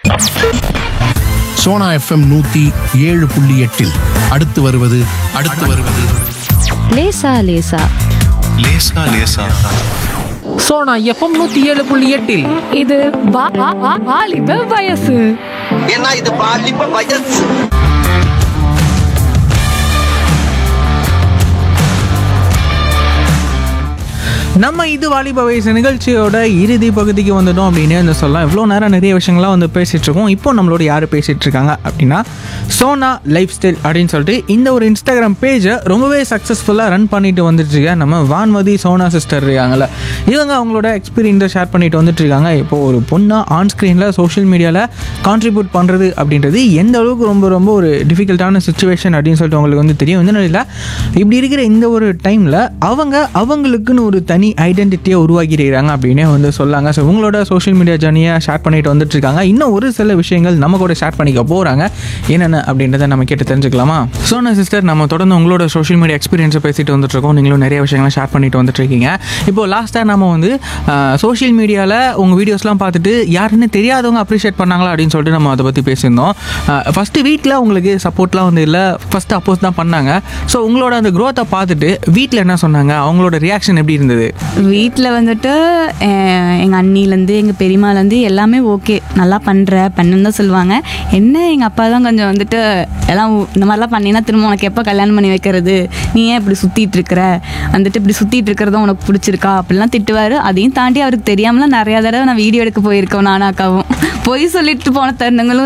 Sona FM நூத்தி ஏழு புள்ளி எட்டில் அடுத்து வருவது அடுத்து வருவது லேசா லேசா லேசா லேசா சோனா எஃப்எம் நூத்தி ஏழு புள்ளி எட்டில் இது வா- வா- வா- வாலிப வயசு ஏன்னா இது பாலிப்ப வயசு நம்ம இது வாலிப வயசு நிகழ்ச்சியோட இறுதி பகுதிக்கு வந்துட்டோம் அப்படின்னு வந்து சொல்லலாம் இவ்வளோ நேரம் நிறைய விஷயங்கள்லாம் வந்து பேசிட்டு இருக்கோம் இப்போ நம்மளோட யார் பேசிட்டு இருக்காங்க அப்படின்னா சோனா லைஃப் ஸ்டைல் அப்படின்னு சொல்லிட்டு இந்த ஒரு இன்ஸ்டாகிராம் பேஜை ரொம்பவே சக்ஸஸ்ஃபுல்லாக ரன் பண்ணிட்டு வந்துட்டு இருக்க நம்ம வான்மதி சோனா சிஸ்டர் இருக்காங்கல்ல இவங்க அவங்களோட எக்ஸ்பீரியன்ஸை ஷேர் பண்ணிட்டு வந்துட்டு இருக்காங்க இப்போ ஒரு பொண்ணா ஆன் ஸ்க்ரீனில் சோஷியல் மீடியாவில் கான்ட்ரிபியூட் பண்ணுறது அப்படின்றது எந்த அளவுக்கு ரொம்ப ரொம்ப ஒரு டிஃபிகல்ட்டான சுச்சுவேஷன் அப்படின்னு சொல்லிட்டு உங்களுக்கு வந்து தெரியும் இந்த நிலையில் இப்படி இருக்கிற இந்த ஒரு டைமில் அவங்க அவங்களுக்குன்னு ஒரு தனி ஐடென்டிட்டியை உருவாக்கியிருக்காங்க அப்படின்னே வந்து சொல்லாங்க ஸோ உங்களோட சோஷியல் மீடியா ஜர்னியை ஷேர் பண்ணிட்டு வந்துட்டு இருக்காங்க இன்னும் ஒரு சில விஷயங்கள் நம்ம கூட ஷேர் பண்ணிக்க போகிறாங்க என்னென்ன அப்படின்றத நம்ம கேட்டு தெரிஞ்சுக்கலாமா சோனா சிஸ்டர் நம்ம தொடர்ந்து உங்களோட சோஷியல் மீடியா எக்ஸ்பீரியன்ஸை பேசிட்டு வந்துட்டு இருக்கோம் நீங்களும் நிறைய விஷயங்களை ஷேர் பண்ணிட்டு வந்துட்டு இருக்கீங்க இப்போ லாஸ்ட்டாக நம்ம வந்து சோஷியல் மீடியாவில் உங்கள் வீடியோஸ்லாம் பார்த்துட்டு யாருன்னு தெரியாதவங்க அப்ரிஷியேட் பண்ணாங்களா அப்படின்னு சொல்லிட்டு நம்ம அதை பற்றி பேசியிருந்தோம் ஃபஸ்ட்டு வீட்டில் உங்களுக்கு சப்போர்ட்லாம் வந்து இல்லை ஃபஸ்ட்டு அப்போஸ் தான் பண்ணாங்க ஸோ உங்களோட அந்த க்ரோத்தை பார்த்துட்டு வீட்டில் என்ன சொன்னாங்க அவங்களோட ரியாக்ஷன் எப்படி இருந்தது வீட்டில் வந்துட்டு எங்கள் அண்ணிலேருந்து எங்கள் பெரியம்மாலேருந்து எல்லாமே ஓகே நல்லா பண்ணுற பண்ணுன்னு தான் சொல்லுவாங்க என்ன எங்கள் அப்பா தான் கொஞ்சம் வந்துட்டு எல்லாம் உ- இந்த மாதிரிலாம் பண்ணினா திரும்ப உனக்கு எப்போ கல்யாணம் பண்ணி வைக்கிறது நீ ஏன் இப்படி சுற்றிட்டு இருக்கிற வந்துட்டு இப்படி சுற்றிட்டு இருக்கிறதும் உனக்கு பிடிச்சிருக்கா அப்படிலாம் திட்டுவார் அதையும் தாண்டி அவருக்கு தெரியாமலாம் நிறையா தடவை நான் வீடியோ எடுக்க போயிருக்கோம் நானும் அக்காவும் பொய் சொல்லிட்டு போன தருணங்களும்